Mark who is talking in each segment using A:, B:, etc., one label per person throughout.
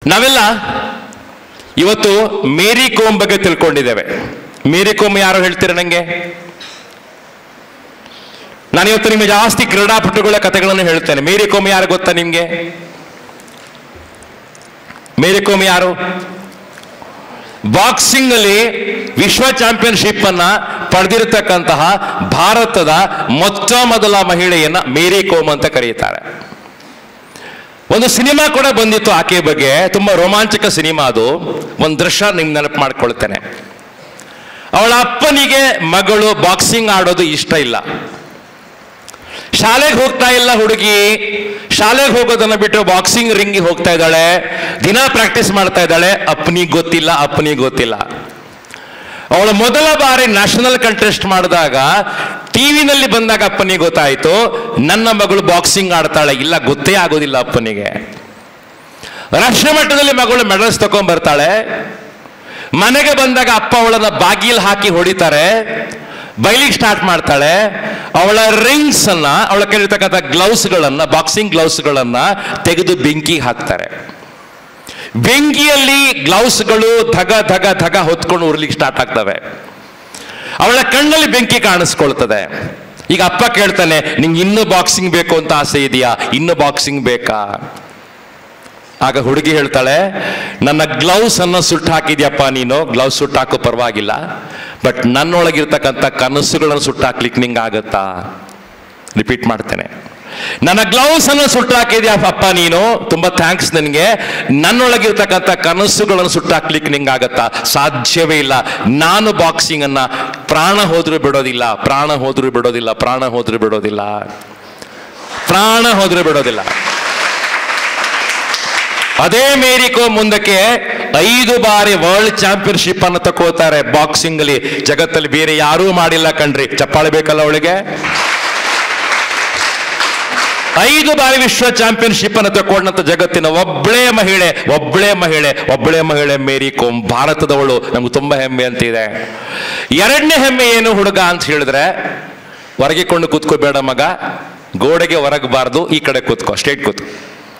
A: ನಾವೆಲ್ಲ ಇವತ್ತು ಮೇರಿ ಕೋಮ್ ಬಗ್ಗೆ ತಿಳ್ಕೊಂಡಿದ್ದೇವೆ ಮೇರಿ ಕೋಮ್ ಯಾರು ಹೇಳ್ತೀರ ನಂಗೆ ನಾನು ಇವತ್ತು ನಿಮಗೆ ಜಾಸ್ತಿ ಕ್ರೀಡಾಪಟುಗಳ ಕಥೆಗಳನ್ನು ಹೇಳ್ತೇನೆ ಮೇರಿ ಕೋಮ್ ಯಾರು ಗೊತ್ತಾ ನಿಮ್ಗೆ ಮೇರಿ ಕೋಮ್ ಯಾರು ಬಾಕ್ಸಿಂಗ್ ಅಲ್ಲಿ ವಿಶ್ವ ಚಾಂಪಿಯನ್ಶಿಪ್ ಅನ್ನ ಪಡೆದಿರತಕ್ಕಂತಹ ಭಾರತದ ಮೊತ್ತ ಮೊದಲ ಮಹಿಳೆಯನ್ನ ಮೇರಿ ಕೋಮ್ ಅಂತ ಕರೆಯುತ್ತಾರೆ ಒಂದು ಸಿನಿಮಾ ಕೂಡ ಬಂದಿತ್ತು ಆಕೆ ಬಗ್ಗೆ ತುಂಬಾ ರೋಮಾಂಚಕ ಸಿನಿಮಾ ಅದು ಒಂದು ದೃಶ್ಯ ನಿಮ್ ನೆನಪು ಮಾಡ್ಕೊಳ್ತೇನೆ ಅವಳ ಅಪ್ಪನಿಗೆ ಮಗಳು ಬಾಕ್ಸಿಂಗ್ ಆಡೋದು ಇಷ್ಟ ಇಲ್ಲ ಶಾಲೆಗೆ ಹೋಗ್ತಾ ಇಲ್ಲ ಹುಡುಗಿ ಶಾಲೆಗೆ ಹೋಗೋದನ್ನ ಬಿಟ್ಟು ಬಾಕ್ಸಿಂಗ್ ರಿಂಗಿಗೆ ಹೋಗ್ತಾ ಇದ್ದಾಳೆ ದಿನ ಪ್ರಾಕ್ಟೀಸ್ ಮಾಡ್ತಾ ಇದ್ದಾಳೆ ಅಪ್ಪನಿಗೆ ಗೊತ್ತಿಲ್ಲ ಅಪ್ಪನಿಗೆ ಗೊತ್ತಿಲ್ಲ ಅವಳು ಮೊದಲ ಬಾರಿ ನ್ಯಾಷನಲ್ ಕಂಟೆಸ್ಟ್ ಮಾಡಿದಾಗ ಟಿವಿನಲ್ಲಿ ಬಂದಾಗ ಅಪ್ಪನಿಗೆ ಗೊತ್ತಾಯ್ತು ನನ್ನ ಮಗಳು ಬಾಕ್ಸಿಂಗ್ ಆಡ್ತಾಳೆ ಇಲ್ಲ ಗೊತ್ತೇ ಆಗೋದಿಲ್ಲ ಅಪ್ಪನಿಗೆ ರಾಷ್ಟ್ರ ಮಟ್ಟದಲ್ಲಿ ಮಗಳು ಮೆಡಲ್ಸ್ ತಗೊಂಡ್ ಬರ್ತಾಳೆ ಮನೆಗೆ ಬಂದಾಗ ಅಪ್ಪ ಅವಳನ್ನ ಬಾಗಿಲ್ ಹಾಕಿ ಹೊಡಿತಾರೆ ಬೈಲಿಗೆ ಸ್ಟಾರ್ಟ್ ಮಾಡ್ತಾಳೆ ಅವಳ ರಿಂಗ್ಸ್ ಅನ್ನ ಅವಳ ಕೈಲಿರ್ತಕ್ಕಂಥ ಗ್ಲೌಸ್ಗಳನ್ನ ಬಾಕ್ಸಿಂಗ್ ಗ್ಲೌಸ್ಗಳನ್ನ ತೆಗೆದು ಬೆಂಕಿ ಹಾಕ್ತಾರೆ ಬೆಂಕಿಯಲ್ಲಿ ಗ್ಲೌಸ್ಗಳು ಧಗ ಧಗ ಧಗ ಹೊತ್ಕೊಂಡು ಉರ್ಲಿಕ್ಕೆ ಸ್ಟಾರ್ಟ್ ಆಗ್ತವೆ ಅವಳ ಕಣ್ಣಲ್ಲಿ ಬೆಂಕಿ ಕಾಣಿಸ್ಕೊಳ್ತದೆ ಈಗ ಅಪ್ಪ ಕೇಳ್ತಾನೆ ನಿಂಗೆ ಇನ್ನೂ ಬಾಕ್ಸಿಂಗ್ ಬೇಕು ಅಂತ ಆಸೆ ಇದೆಯಾ ಇನ್ನು ಬಾಕ್ಸಿಂಗ್ ಬೇಕಾ ಆಗ ಹುಡುಗಿ ಹೇಳ್ತಾಳೆ ನನ್ನ ಗ್ಲೌಸ್ ಅನ್ನ ಸುಟ್ಟು ಹಾಕಿದ್ಯಪ್ಪ ನೀನು ಗ್ಲೌಸ್ ಸುಟ್ಟು ಹಾಕೋ ಪರವಾಗಿಲ್ಲ ಬಟ್ ನನ್ನೊಳಗಿರ್ತಕ್ಕಂಥ ಕನಸುಗಳನ್ನು ಸುಟ್ಟು ಹಾಕ್ಲಿಕ್ಕೆ ನಿಂಗೆ ಆಗತ್ತಾ ರಿಪೀಟ್ ಮಾಡ್ತೇನೆ ನನ್ನ ಗ್ಲೌಸ್ ಅನ್ನು ಸುಟ್ಟು ಹಾಕಿದ್ಯಾ ಅಪ್ಪ ನೀನು ತುಂಬಾ ಥ್ಯಾಂಕ್ಸ್ ನನಗೆ ನನ್ನೊಳಗಿರ್ತಕ್ಕಂಥ ಕನಸುಗಳನ್ನು ಸುಟ್ಟು ಹಾಕ್ಲಿಕ್ಕೆ ನಿಂಗೆ ಆಗತ್ತಾ ಸಾಧ್ಯವೇ ಇಲ್ಲ ನಾನು ಬಾಕ್ಸಿಂಗ್ ಅನ್ನ ಪ್ರಾಣ ಹೋದ್ರೂ ಬಿಡೋದಿಲ್ಲ ಪ್ರಾಣ ಹೋದ್ರೂ ಬಿಡೋದಿಲ್ಲ ಪ್ರಾಣ ಹೋದ್ರೂ ಬಿಡೋದಿಲ್ಲ ಪ್ರಾಣ ಹೋದ್ರೂ ಬಿಡೋದಿಲ್ಲ ಅದೇ ಮೇರಿಕೋ ಮುಂದಕ್ಕೆ ಐದು ಬಾರಿ ವರ್ಲ್ಡ್ ಚಾಂಪಿಯನ್ಶಿಪ್ ಅನ್ನು ತಗೋತಾರೆ ಬಾಕ್ಸಿಂಗ್ ಅಲ್ಲಿ ಜಗತ್ತಲ್ಲಿ ಬೇರೆ ಯಾರೂ ಮಾಡಿಲ್ಲ ಕಣ್ರಿ ಚಪ್ಪಾಳೆ ಬೇಕಲ್ಲ ಅವಳಿಗೆ ಐದು ಬಾರಿ ವಿಶ್ವ ಚಾಂಪಿಯನ್ಶಿಪ್ ಅನ್ನು ತಗೊಂಡಂತ ಜಗತ್ತಿನ ಒಬ್ಬಳೇ ಮಹಿಳೆ ಒಬ್ಬಳೇ ಮಹಿಳೆ ಒಬ್ಬಳೇ ಮಹಿಳೆ ಮೇರಿ ಕೋಮ್ ಭಾರತದವಳು ನಮ್ಗೆ ತುಂಬಾ ಹೆಮ್ಮೆ ಅಂತಿದೆ ಎರಡನೇ ಹೆಮ್ಮೆ ಏನು ಹುಡುಗ ಅಂತ ಹೇಳಿದ್ರೆ ಹೊರಗಿಕೊಂಡು ಕೂತ್ಕೋಬೇಡ ಮಗ ಗೋಡೆಗೆ ಹೊರಗಬಾರ್ದು ಈ ಕಡೆ ಕೂತ್ಕೋ ಸ್ಟೇಟ್ ಕೂತ್ಕೋ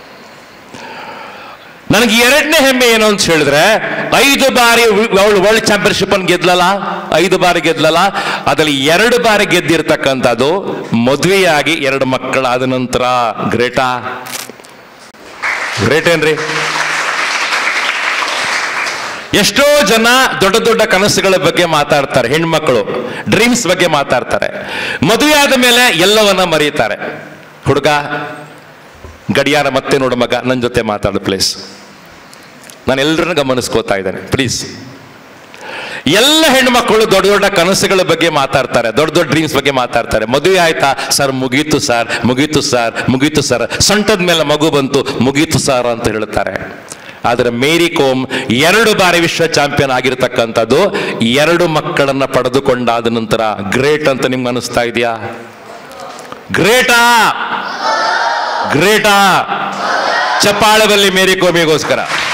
A: ನನಗೆ ಎರಡನೇ ಹೆಮ್ಮೆ ಏನು ಅಂತ ಹೇಳಿದ್ರೆ ಐದು ಬಾರಿ ಅವಳು ವರ್ಲ್ಡ್ ಚಾಂಪಿಯನ್ಶಿಪ್ ಅನ್ನು ಗೆದ್ಲಲ್ಲ ಐದು ಬಾರಿ ಗೆದ್ಲಲ್ಲ ಅದರಲ್ಲಿ ಎರಡು ಬಾರಿ ಗೆದ್ದಿರ್ತಕ್ಕಂಥದ್ದು ಮದುವೆಯಾಗಿ ಎರಡು ಮಕ್ಕಳಾದ ನಂತರ ಗ್ರೇಟಾ ಗ್ರೇಟ್ ಏನ್ರಿ ಎಷ್ಟೋ ಜನ ದೊಡ್ಡ ದೊಡ್ಡ ಕನಸುಗಳ ಬಗ್ಗೆ ಮಾತಾಡ್ತಾರೆ ಹೆಣ್ಮಕ್ಳು ಡ್ರೀಮ್ಸ್ ಬಗ್ಗೆ ಮಾತಾಡ್ತಾರೆ ಮದುವೆ ಆದ ಮೇಲೆ ಎಲ್ಲವನ್ನ ಮರೀತಾರೆ ಹುಡುಗ ಗಡಿಯಾರ ಮತ್ತೆ ನೋಡು ಮಗ ನನ್ನ ಜೊತೆ ಮಾತಾಡು ಪ್ಲೀಸ್ ನಾನು ಎಲ್ಲರನ್ನ ಗಮನಿಸ್ಕೋತಾ ಇದ್ದೇನೆ ಪ್ಲೀಸ್ ಎಲ್ಲ ಹೆಣ್ಮಕ್ಳು ದೊಡ್ಡ ದೊಡ್ಡ ಕನಸುಗಳ ಬಗ್ಗೆ ಮಾತಾಡ್ತಾರೆ ದೊಡ್ಡ ದೊಡ್ಡ ಡ್ರೀಮ್ಸ್ ಬಗ್ಗೆ ಮಾತಾಡ್ತಾರೆ ಮದುವೆ ಆಯ್ತಾ ಸರ್ ಮುಗೀತು ಸರ್ ಮುಗೀತು ಸರ್ ಮುಗೀತು ಸರ್ ಸೊಂಟದ ಮೇಲೆ ಮಗು ಬಂತು ಮುಗೀತು ಸರ್ ಅಂತ ಹೇಳ್ತಾರೆ ಆದರೆ ಮೇರಿ ಕೋಮ್ ಎರಡು ಬಾರಿ ವಿಶ್ವ ಚಾಂಪಿಯನ್ ಆಗಿರ್ತಕ್ಕಂಥದ್ದು ಎರಡು ಮಕ್ಕಳನ್ನ ಪಡೆದುಕೊಂಡಾದ ನಂತರ ಗ್ರೇಟ್ ಅಂತ ನಿಮ್ಗೆ ಅನಿಸ್ತಾ ಇದೆಯಾ ಗ್ರೇಟಾ ಗ್ರೇಟಾ ಚಪ್ಪಾಳೆ ಬಲ್ಲಿ ಮೇರಿ ಕೋಮಿಗೋಸ್ಕರ